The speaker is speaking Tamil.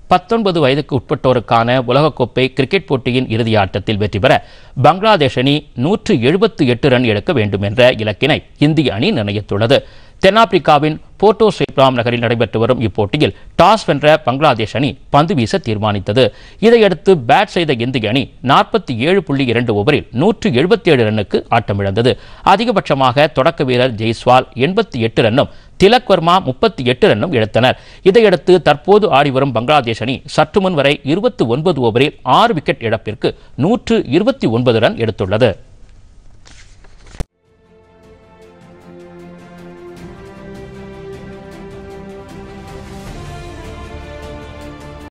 பத்தொன்பது வயதுக்கு உட்பட்டோருக்கான உலகக்கோப்பை கிரிக்கெட் போட்டியின் இறுதி ஆட்டத்தில் வெற்றி பெற பங்களாதேஷ் அணி நூற்று எழுபத்து எட்டு ரன் எடுக்க வேண்டும் என்ற இலக்கினை இந்திய அணி நிர்ணயித்துள்ளது தென்னாப்பிரிக்காவின் போர்ட்டோ ஸ்ரீராம் நகரில் நடைபெற்று வரும் இப்போட்டியில் டாஸ் வென்ற பங்களாதேஷ் அணி பந்து வீச தீர்மானித்தது இதையடுத்து பேட் செய்த இந்திய அணி நாற்பத்தி ஏழு புள்ளி இரண்டு ஓவரில் நூற்று எழுபத்தி ஏழு ரன்னுக்கு ஆட்டமிழந்தது அதிகபட்சமாக தொடக்க வீரர் ஜெய்ஸ்வால் எண்பத்தி எட்டு ரன்னும் திலக் வர்மா முப்பத்தி எட்டு ரன்னும் எடுத்தனர் இதையடுத்து தற்போது ஆடிவரும் பங்களாதேஷ் அணி சற்று முன் வரை இருபத்தி ஒன்பது ஓவரில் ஆறு விக்கெட் இழப்பிற்கு நூற்று இருபத்தி ஒன்பது ரன் எடுத்துள்ளது